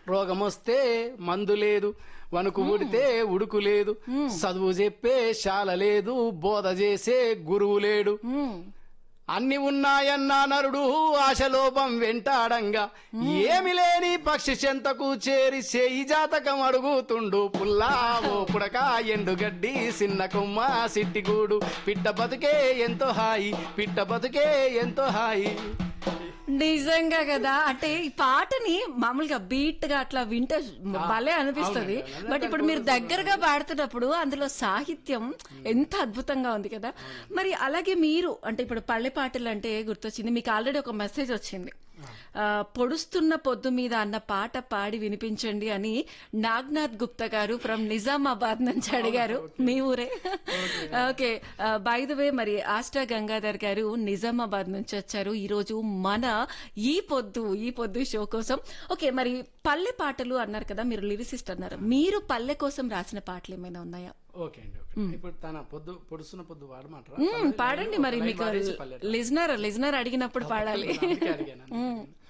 రోగమొస్తే మందు లేదు వణుకు ఉడితే ఉడుకు లేదు చదువు చెప్పే శాల లేదు బోధ చేసే గురువు లేడు మ్మ్. అన్ని ఉన్నాయన్నా నరుడు ఆశలోపం వెంటాడంగా ఏమి లేని పక్షి చెంతకు చేరి చేయి జాతకం అడుగుతుండు పుల్లా ఓ పుడక ఎండుగడ్డి సిన్న కొమ్మ సిట్టిగూడు పిట్ట బతుకే ఎంతో హాయి పిట్ట బతుకే ఎంతో హాయి నిజంగా కదా అంటే ఈ పాటని మామూలుగా బీట్ గా అట్లా వింటే భలే అనిపిస్తుంది అవునండి. బట్ ఇప్పుడు మీరు దగ్గరగా పాడుతున్నప్పుడు అందులో సాహిత్యం ఎంత అద్భుతంగా ఉంది కదా మరి అలాగే మీరు అంటే ఇప్పుడు పల్లె పాటలు అంటే గుర్తొచ్చింది మీకు ఆల్రెడీ ఒక మెసేజ్ వచ్చింది ఆ, పొడుస్తున్న పొద్దు మీద అన్న పాట పాడి వినిపించండి అని నాగ్నాథ్ గుప్తా గారు ఫ్రమ్ నిజామాబాద్ నుంచి అడిగారు మీ ఊరే ఓకే బై ద వే మరి ఆస్టా గంగాధర్ గారు నిజామాబాద్ నుంచి వచ్చారు ఈ రోజు మన ఈ పొద్దు ఈ పొద్దు షో కోసం ఓకే మరి పల్లె పాటలు అన్నారు కదా మీరు లిరిసిస్ట్ అన్నారు మీరు పల్లె కోసం రాసిన పాటలు ఏమైనా ఉన్నాయా ఓకే అండి ఓకే ఇప్పుడు తన పొద్దు పొడుస్తున్న పొద్దు వాడమంటారా మ్మ్, పాడండి మరి మీకు లిజనర్ లిజనర్ అడిగినప్పుడు పాడాలి అందుకే అడిగాను అందుకే అడిగాను.